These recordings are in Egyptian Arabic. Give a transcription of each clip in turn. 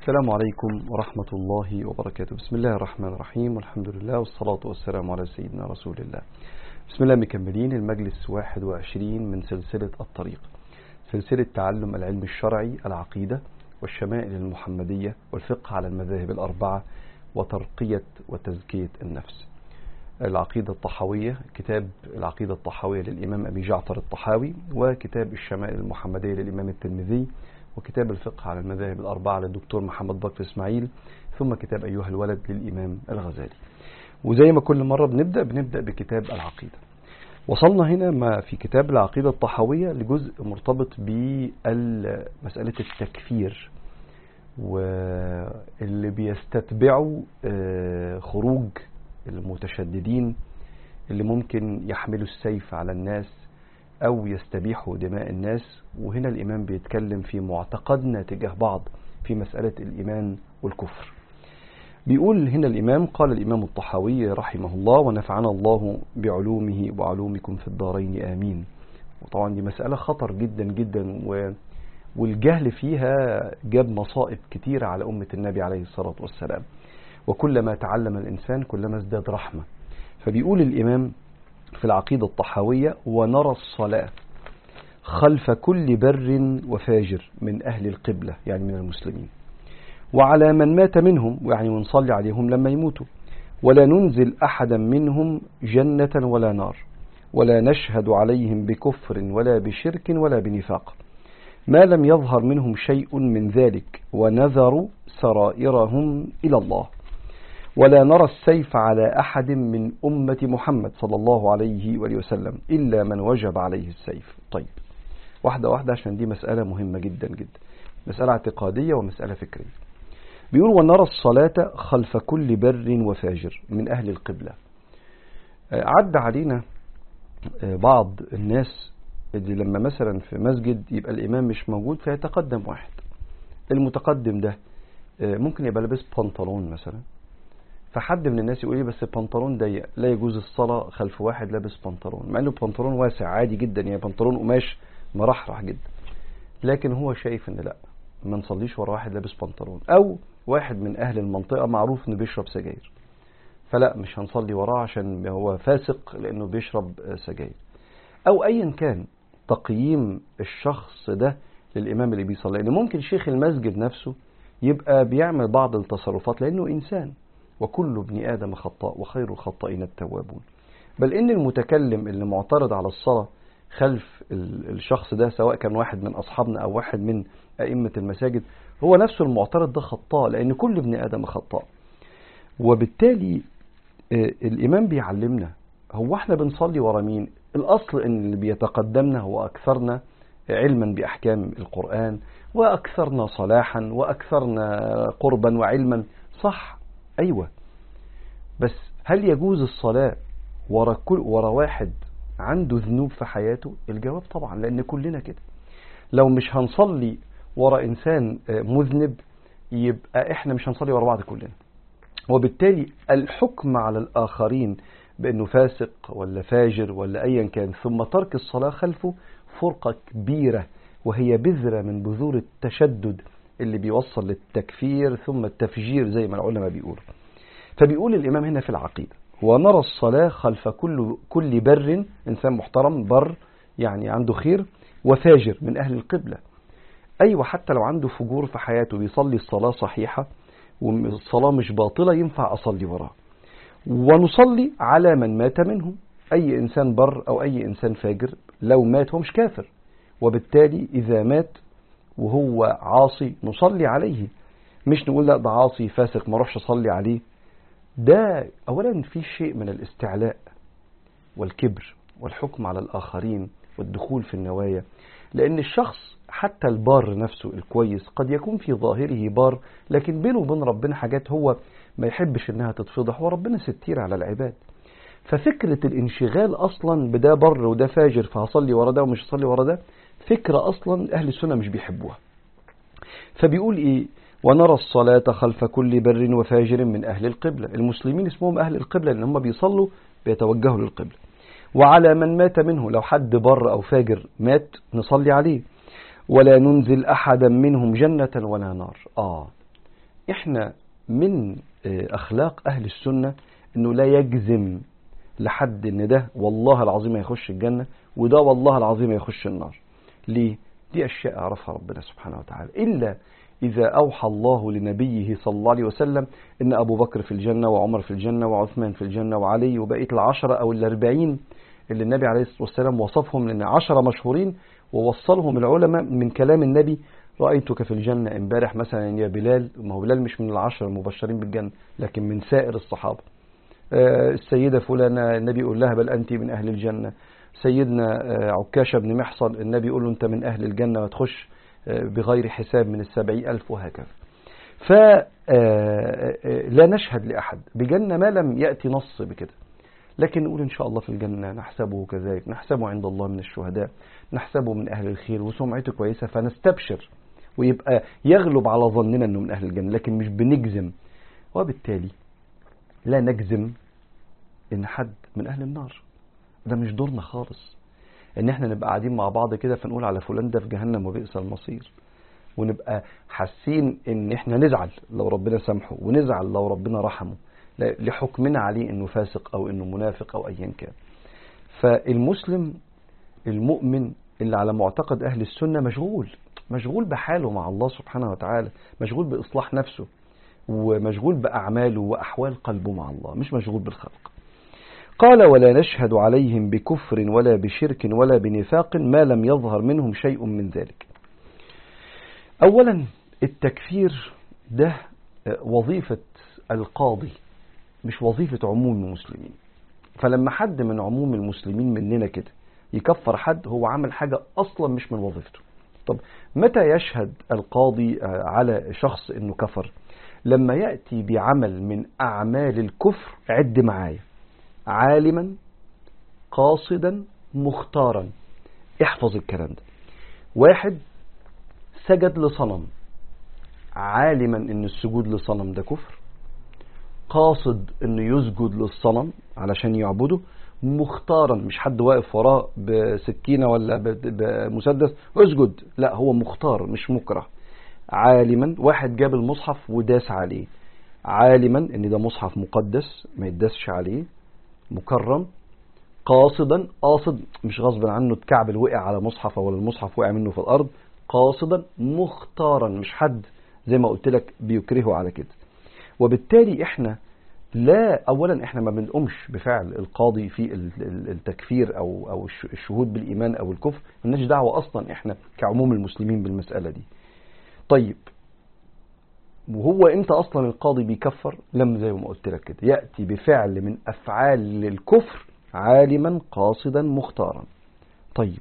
السلام عليكم ورحمة الله وبركاته بسم الله الرحمن الرحيم والحمد لله والصلاة والسلام على سيدنا رسول الله بسم الله مكملين المجلس 21 من سلسلة الطريق سلسلة تعلم العلم الشرعي العقيدة والشمائل المحمدية والفقه على المذاهب الأربعة وترقية وتزكية النفس العقيدة الطحاوية كتاب العقيدة الطحاوية للإمام أبي جعفر الطحاوي وكتاب الشمائل المحمدية للإمام الترمذي وكتاب الفقه على المذاهب الأربعة للدكتور محمد بكر إسماعيل ثم كتاب أيها الولد للإمام الغزالي وزي ما كل مرة بنبدأ بنبدأ بكتاب العقيدة وصلنا هنا ما في كتاب العقيدة الطحاوية لجزء مرتبط بمسألة التكفير واللي بيستتبعوا خروج المتشددين اللي ممكن يحملوا السيف على الناس أو يستبيحوا دماء الناس وهنا الإمام بيتكلم في معتقدنا تجاه بعض في مسألة الإيمان والكفر بيقول هنا الإمام قال الإمام الطحاوي رحمه الله ونفعنا الله بعلومه وعلومكم في الدارين آمين وطبعا دي مسألة خطر جدا جدا و والجهل فيها جاب مصائب كتيرة على أمة النبي عليه الصلاة والسلام وكلما تعلم الإنسان كلما ازداد رحمة فبيقول الإمام في العقيدة الطحاوية ونرى الصلاة خلف كل بر وفاجر من أهل القبلة يعني من المسلمين وعلى من مات منهم يعني ونصلي عليهم لما يموتوا ولا ننزل أحدا منهم جنة ولا نار ولا نشهد عليهم بكفر ولا بشرك ولا بنفاق ما لم يظهر منهم شيء من ذلك ونذروا سرائرهم إلى الله ولا نرى السيف على أحد من أمة محمد صلى الله عليه وآله وسلم إلا من وجب عليه السيف طيب واحدة واحدة عشان دي مسألة مهمة جدا جدا مسألة اعتقادية ومسألة فكرية بيقول ونرى الصلاة خلف كل بر وفاجر من أهل القبلة عد علينا بعض الناس اللي لما مثلا في مسجد يبقى الإمام مش موجود فيتقدم واحد المتقدم ده ممكن يبقى لابس بنطلون مثلا فحد من الناس يقول لي بس البنطلون ضيق لا يجوز الصلاة خلف واحد لابس بنطلون مع انه بنطلون واسع عادي جدا يعني بنطلون قماش مرحرح جدا لكن هو شايف ان لا ما نصليش ورا واحد لابس بنطلون او واحد من اهل المنطقة معروف انه بيشرب سجاير فلا مش هنصلي وراه عشان هو فاسق لانه بيشرب سجاير او ايا كان تقييم الشخص ده للامام اللي بيصلي لان ممكن شيخ المسجد نفسه يبقى بيعمل بعض التصرفات لانه انسان وكل ابن آدم خطاء وخير الخطائين التوابون بل إن المتكلم اللي معترض على الصلاة خلف الشخص ده سواء كان واحد من أصحابنا أو واحد من أئمة المساجد هو نفسه المعترض ده خطاء لأن كل ابن آدم خطاء وبالتالي الإمام بيعلمنا هو احنا بنصلي ورا مين الأصل إن اللي بيتقدمنا هو أكثرنا علما بأحكام القرآن وأكثرنا صلاحا وأكثرنا قربا وعلما صح أيوة بس هل يجوز الصلاة ورا كل ورا واحد عنده ذنوب في حياته الجواب طبعا لأن كلنا كده لو مش هنصلي ورا إنسان مذنب يبقى إحنا مش هنصلي ورا بعض كلنا وبالتالي الحكم على الآخرين بأنه فاسق ولا فاجر ولا أيا كان ثم ترك الصلاة خلفه فرقة كبيرة وهي بذرة من بذور التشدد اللي بيوصل للتكفير ثم التفجير زي ما العلماء بيقولوا فبيقول الإمام هنا في العقيدة ونرى الصلاة خلف كل كل بر إنسان محترم بر يعني عنده خير وفاجر من أهل القبلة أيوة حتى لو عنده فجور في حياته بيصلي الصلاة صحيحة والصلاة مش باطلة ينفع أصلي وراه ونصلي على من مات منهم أي إنسان بر أو أي إنسان فاجر لو مات هو مش كافر وبالتالي إذا مات وهو عاصي نصلي عليه مش نقول لا ده عاصي فاسق ما اروحش اصلي عليه ده اولا في شيء من الاستعلاء والكبر والحكم على الاخرين والدخول في النوايا لان الشخص حتى البار نفسه الكويس قد يكون في ظاهره بار لكن بينه وبين ربنا حاجات هو ما يحبش انها تتفضح وربنا ستير على العباد ففكرة الانشغال اصلا بده بر وده فاجر فهصلي ورا ده ومش هصلي ورا ده فكرة أصلا أهل السنة مش بيحبوها فبيقول إيه ونرى الصلاة خلف كل بر وفاجر من أهل القبلة المسلمين اسمهم أهل القبلة لأن هم بيصلوا بيتوجهوا للقبلة وعلى من مات منه لو حد بر أو فاجر مات نصلي عليه ولا ننزل أحدا منهم جنة ولا نار آه احنا من اخلاق اهل السنة انه لا يجزم لحد ان ده والله العظيم هيخش الجنة وده والله العظيم هيخش النار ليه دي اشياء يعرفها ربنا سبحانه وتعالى الا إذا أوحى الله لنبيه صلى الله عليه وسلم إن أبو بكر في الجنة وعمر في الجنة وعثمان في الجنة وعلي وبقية العشرة أو الأربعين اللي النبي عليه الصلاة والسلام وصفهم لأن عشرة مشهورين ووصلهم العلماء من كلام النبي رأيتك في الجنة امبارح مثلا يا بلال ما هو بلال مش من العشرة المبشرين بالجنة لكن من سائر الصحابة السيدة فلانة النبي يقول لها بل أنت من أهل الجنة سيدنا عكاشة بن محصن النبي يقول له أنت من أهل الجنة وتخش بغير حساب من السبعين ألف وهكذا فلا نشهد لأحد بجنة ما لم يأتي نص بكده لكن نقول إن شاء الله في الجنة نحسبه كذلك نحسبه عند الله من الشهداء نحسبه من أهل الخير وسمعته كويسة فنستبشر ويبقى يغلب على ظننا أنه من أهل الجنة لكن مش بنجزم وبالتالي لا نجزم إن حد من أهل النار ده مش دورنا خالص ان احنا نبقى قاعدين مع بعض كده فنقول على فلان ده في جهنم وبئس المصير ونبقى حاسين ان احنا نزعل لو ربنا سامحه ونزعل لو ربنا رحمه لحكمنا عليه انه فاسق او انه منافق او ايا كان فالمسلم المؤمن اللي على معتقد اهل السنه مشغول مشغول بحاله مع الله سبحانه وتعالى مشغول باصلاح نفسه ومشغول باعماله واحوال قلبه مع الله مش مشغول بالخلق قال ولا نشهد عليهم بكفر ولا بشرك ولا بنفاق ما لم يظهر منهم شيء من ذلك أولا التكفير ده وظيفة القاضي مش وظيفة عموم المسلمين فلما حد من عموم المسلمين مننا كده يكفر حد هو عمل حاجة أصلا مش من وظيفته طب متى يشهد القاضي على شخص انه كفر لما يأتي بعمل من أعمال الكفر عد معايا عالما قاصدا مختارا احفظ الكلام ده واحد سجد لصنم عالما ان السجود لصنم ده كفر قاصد انه يسجد للصنم علشان يعبده مختارا مش حد واقف وراه بسكينه ولا بمسدس اسجد لا هو مختار مش مكره عالما واحد جاب المصحف وداس عليه عالما ان ده مصحف مقدس ما يداسش عليه مكرم قاصدا قاصد مش غصب عنه اتكعبل وقع على مصحف ولا المصحف وقع منه في الارض قاصدا مختارا مش حد زي ما قلت لك بيكرهه على كده وبالتالي احنا لا اولا احنا ما بنقومش بفعل القاضي في التكفير او او الشهود بالايمان او الكفر مالناش دعوه اصلا احنا كعموم المسلمين بالمساله دي طيب وهو امتى اصلا القاضي بيكفر لما زي ما قلت لك كده ياتي بفعل من افعال الكفر عالما قاصدا مختارا طيب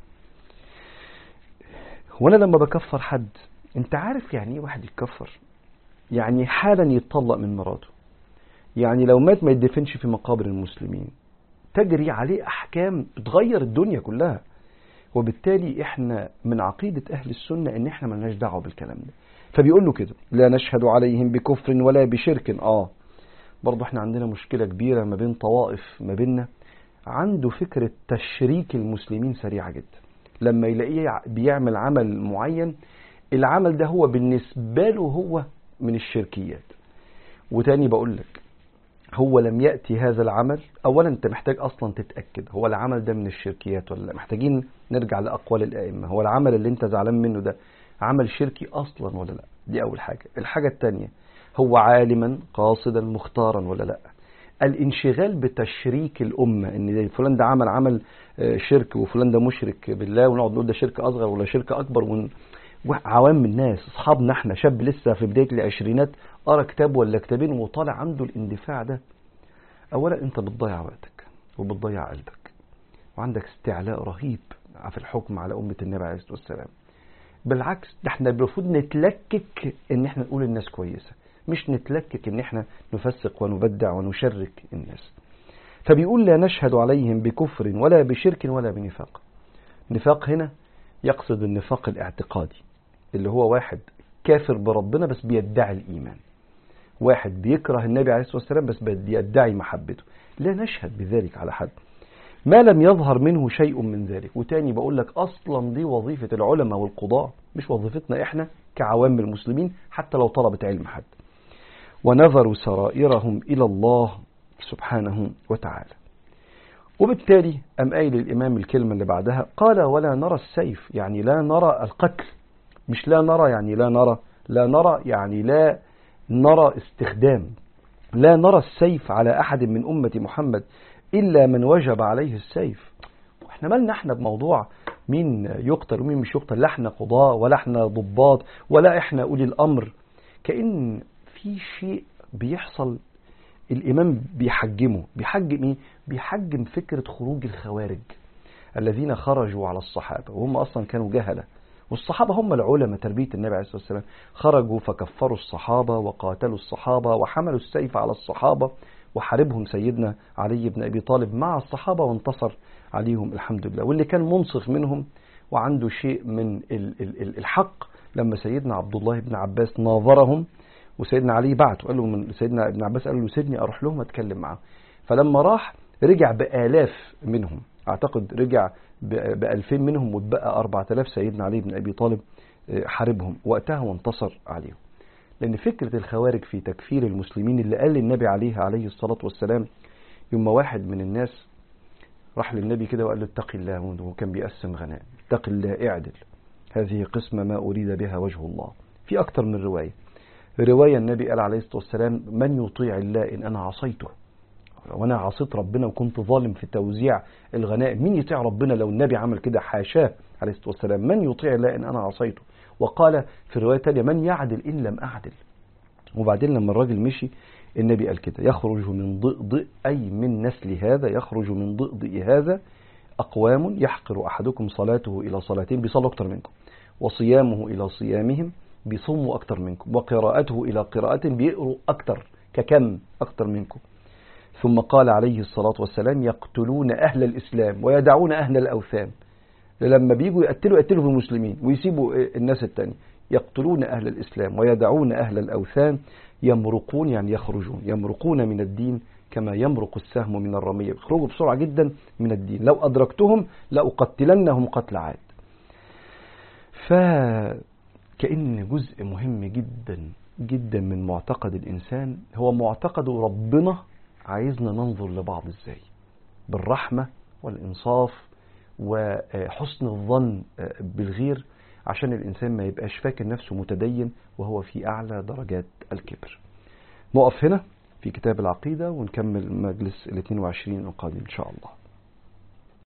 هو انا لما بكفر حد انت عارف يعني ايه واحد يتكفر يعني حالا يتطلق من مراته يعني لو مات ما يدفنش في مقابر المسلمين تجري عليه احكام بتغير الدنيا كلها وبالتالي احنا من عقيدة اهل السنة ان احنا ملناش دعوة بالكلام ده فبيقول له كده لا نشهد عليهم بكفر ولا بشرك اه برضه احنا عندنا مشكلة كبيرة ما بين طوائف ما بيننا عنده فكرة تشريك المسلمين سريعة جدا لما يلاقيه بيعمل عمل معين العمل ده هو بالنسبة له هو من الشركيات وتاني بقول لك هو لم يأتي هذا العمل أولا أنت محتاج أصلا تتأكد هو العمل ده من الشركيات ولا لا محتاجين نرجع لأقوال الأئمة هو العمل اللي أنت زعلان منه ده عمل شركي أصلا ولا لا دي أول حاجة الحاجة التانية هو عالما قاصدا مختارا ولا لا الانشغال بتشريك الأمة إن فلان ده عمل عمل شرك وفلان ده مشرك بالله ونقعد نقول ده شرك أصغر ولا شرك أكبر ون... عوام الناس اصحابنا احنا شاب لسه في بدايه العشرينات قرا كتاب ولا كتابين وطالع عنده الاندفاع ده اولا انت بتضيع وقتك وبتضيع قلبك وعندك استعلاء رهيب في الحكم على امه النبي عليه الصلاه والسلام بالعكس ده احنا المفروض نتلكك ان احنا نقول الناس كويسه مش نتلكك ان احنا نفسق ونبدع ونشرك الناس فبيقول لا نشهد عليهم بكفر ولا بشرك ولا بنفاق نفاق هنا يقصد النفاق الاعتقادي اللي هو واحد كافر بربنا بس بيدعي الإيمان واحد بيكره النبي عليه الصلاة والسلام بس بيدعي محبته لا نشهد بذلك على حد ما لم يظهر منه شيء من ذلك وتاني بقول لك أصلا دي وظيفة العلماء والقضاء مش وظيفتنا إحنا كعوام المسلمين حتى لو طلبت علم حد ونظروا سرائرهم إلى الله سبحانه وتعالى وبالتالي أم قايل الإمام الكلمة اللي بعدها قال ولا نرى السيف يعني لا نرى القتل مش لا نرى يعني لا نرى لا نرى يعني لا نرى استخدام لا نرى السيف على أحد من أمة محمد إلا من وجب عليه السيف احنا مالنا احنا بموضوع مين يقتل ومين مش يقتل لا احنا قضاة ولا احنا ضباط ولا احنا أولي الأمر كأن في شيء بيحصل الإمام بيحجمه بيحجم إيه؟ بيحجم فكرة خروج الخوارج الذين خرجوا على الصحابة وهم أصلا كانوا جهلة والصحابة هم العلماء تربية النبي عليه الصلاة والسلام خرجوا فكفروا الصحابة وقاتلوا الصحابة وحملوا السيف على الصحابة وحاربهم سيدنا علي بن أبي طالب مع الصحابة وانتصر عليهم الحمد لله واللي كان منصف منهم وعنده شيء من الحق لما سيدنا عبد الله بن عباس ناظرهم وسيدنا علي بعته قال له من سيدنا ابن عباس قال له سيدني اروح لهم اتكلم معاهم فلما راح رجع بآلاف منهم اعتقد رجع ب 2000 منهم واتبقى 4000 سيدنا علي بن ابي طالب حاربهم وقتها وانتصر عليهم لان فكره الخوارج في تكفير المسلمين اللي قال النبي عليها عليه الصلاه والسلام يوم واحد من الناس راح للنبي كده وقال له اتق الله وكان بيقسم غنائم اتق الله اعدل هذه قسمه ما اريد بها وجه الله في اكتر من روايه رواية النبي قال عليه الصلاة والسلام من يطيع الله إن أنا عصيته وأنا عصيت ربنا وكنت ظالم في توزيع الغنائم مين يطيع ربنا لو النبي عمل كده حاشاه عليه الصلاة والسلام من يطيع الله إن أنا عصيته وقال في رواية تانية من يعدل إن لم أعدل وبعدين لما الراجل مشي النبي قال كده يخرج من ضئضئ أي من نسل هذا يخرج من ضئضئ هذا أقوام يحقر أحدكم صلاته إلى صلاتين بيصلوا أكتر منكم وصيامه إلى صيامهم بيصوموا أكتر منكم وقراءته إلى قراءة بيقروا أكتر ككم أكتر منكم ثم قال عليه الصلاة والسلام يقتلون أهل الإسلام ويدعون أهل الأوثان لما بيجوا يقتلوا يقتلوا في المسلمين ويسيبوا الناس التانية يقتلون أهل الإسلام ويدعون أهل الأوثان يمرقون يعني يخرجون يمرقون من الدين كما يمرق السهم من الرمية بيخرجوا بسرعة جدا من الدين لو أدركتهم لأقتلنهم قتل عاد ف كأن جزء مهم جدا جدا من معتقد الإنسان هو معتقد ربنا عايزنا ننظر لبعض إزاي بالرحمة والإنصاف وحسن الظن بالغير عشان الإنسان ما يبقاش فاكر نفسه متدين وهو في أعلى درجات الكبر نقف هنا في كتاب العقيدة ونكمل مجلس ال 22 القادم إن شاء الله